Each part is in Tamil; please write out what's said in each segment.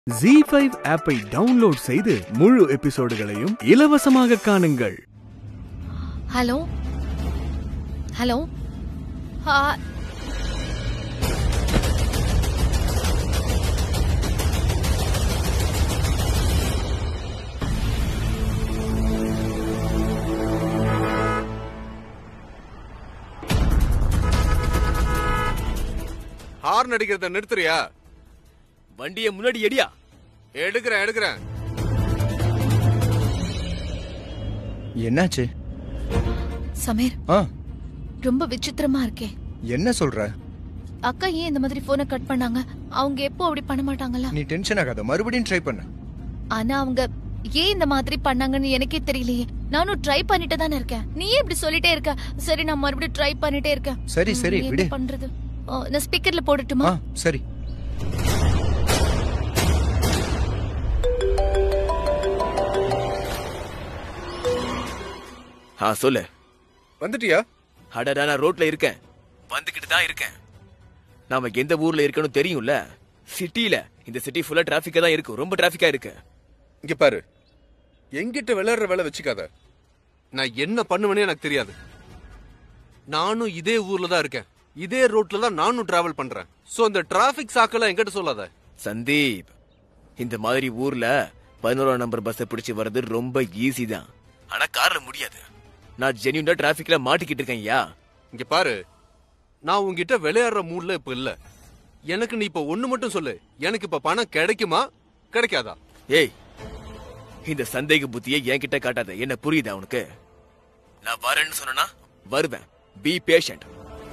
ஜி ஃபைவ் ஆப்பை டவுன்லோட் செய்து முழு எபிசோடுகளையும் இலவசமாக காணுங்கள் ஹலோ ஹலோ ஆ, ஹார்ன் அடிக்கிறத நிறுத்துறியா வண்டிய முன்னாடி எடியா எடுக்கிறேன் எடுக்கிறேன் என்னாச்சு சமீர் ஆ ரொம்ப விசித்திரமா இருக்கே என்ன சொல்ற அக்கா ஏன் இந்த மாதிரி போனை கட் பண்ணாங்க அவங்க எப்போ அப்படி பண்ண மாட்டாங்கல்ல நீ டென்ஷன் ஆகாத மறுபடியும் ட்ரை பண்ணு ஆனா அவங்க ஏன் இந்த மாதிரி பண்ணாங்கன்னு எனக்கே தெரியலையே நானும் ட்ரை பண்ணிட்டு தானே இருக்கேன் நீ ஏன் இப்படி சொல்லிட்டே இருக்க சரி நான் மறுபடியும் ட்ரை பண்ணிட்டே இருக்கேன் சரி, சரி, ம், விடு. என்ன பண்றது ஓ, நான் ஸ்பீக்கர்ல போடட்டுமா ஆ சரி ஆ சொல்லு வந்துட்டியா அடடா நான் ரோட்ல இருக்கேன் வந்துகிட்டு தான் இருக்கேன் நாம எந்த ஊர்ல இருக்கணும் தெரியும்ல சிட்டில இந்த சிட்டி ஃபுல்லா டிராபிக்கா தான் இருக்கு ரொம்ப டிராபிக்கா இருக்கு இங்க பாரு எங்கிட்ட விளையாடுற வேலை வச்சுக்காத நான் என்ன பண்ணுவேனே எனக்கு தெரியாது நானும் இதே ஊர்ல தான் இருக்கேன் இதே ரோட்ல தான் நானும் டிராவல் பண்றேன் சோ இந்த டிராபிக் சாக்கெல்லாம் என்கிட்ட சொல்லாத சந்தீப் இந்த மாதிரி ஊர்ல பதினோராம் நம்பர் பஸ் பிடிச்சு வர்றது ரொம்ப ஈஸி தான் ஆனா கார்ல முடியாது நான் ஜென்யூனா டிராபிக்ல மாட்டிக்கிட்டு இருக்கேன் யா இங்க பாரு நான் உன்கிட்ட விளையாடுற மூட்ல இப்ப இல்ல எனக்கு நீ இப்ப ஒண்ணு மட்டும் சொல்லு எனக்கு இப்ப பணம் கிடைக்குமா கிடைக்காதா ஏய் இந்த சந்தேக புத்தியை என்கிட்ட காட்டாத என்ன புரியுதா உனக்கு நான் வரேன்னு சொன்னா வருவேன் பி பேஷண்ட்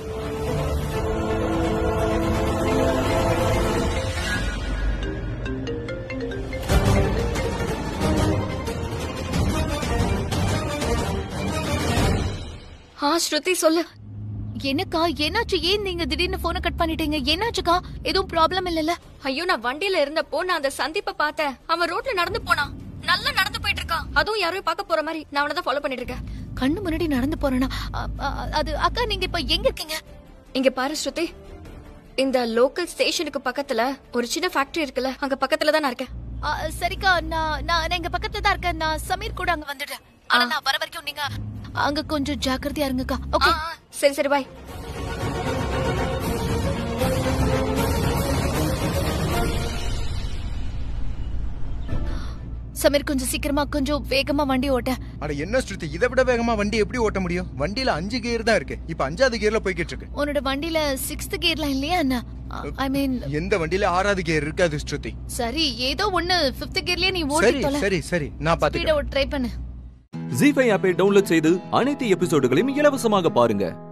ஆ ஸ்ருதி சொல்லு என்னக்கா என்னாச்சு ஏன் நீங்க திடீர்னு போனை கட் பண்ணிட்டீங்க என்னாச்சுக்கா எதுவும் ப்ராப்ளம் இல்லல்ல ஐயோ நான் வண்டியில இருந்தப்போ நான் அந்த சந்திப்ப பார்த்தேன் அவன் ரோட்ல நடந்து போனான் நல்லா நடந்து போயிட்டு இருக்கான் அதுவும் யாரையும் பார்க்க போற மாதிரி நான் அவனை தான் ஃபாலோ பண்ணிட்டு இருக்கேன் கண்ணு முன்னாடி நடந்து போறேனா அ- அ- அது அக்கா நீங்க இப்ப எங்க இருக்கீங்க இங்க பாரு ஸ்ருதி இந்த லோக்கல் ஸ்டேஷனுக்கு பக்கத்துல ஒரு சின்ன ஃபேக்டரி இருக்குல்ல அங்க பக்கத்துல தான் நான் இருக்கேன் ஆ, சரிக்கா நான் நான் நான் எங்க பக்கத்துல தான் இருக்கேன் நான் சமீர் கூட அங்க வந்துட்டேன் ஆனா நான் வர வரைக்கும் நீங்க அங்க கொஞ்சம் ஜாக்கிரதையா இருங்கக்கா ஓகே ஆ, ஆ, சரி சரி பாய் சமீர் கொஞ்சம் சீக்கிரமா கொஞ்சம் வேகமா வண்டி ஓட்ட அட என்ன ஸ்ருதி இதை விட வேகமா வண்டி எப்படி ஓட்ட முடியும் வண்டியில அஞ்சு கியர் தான் இருக்கு இப்ப அஞ்சாவது கியர்ல போய்கிட்டு இருக்கு உன்னோட வண்டியில சிக்ஸ்த் கியர்லாம் இல்லையா என்ன ஐ மீன் எந்த வண்டியில ஆறாவது கியர் இருக்காது ஸ்ருதி சரி ஏதோ ஒண்ணு ஃபிஃப்த் கியர்லயே நீ சரி ஓட்டி தொலை சரி சரி நான் ஸ்பீட பாத்துக்கிறேன் ட்ரை பண்ணு ஜி ஃபைவ் ஆப்பை டவுன்லோட் செய்து அனைத்து எபிசோடுகளையும் இலவசமாக பாருங்க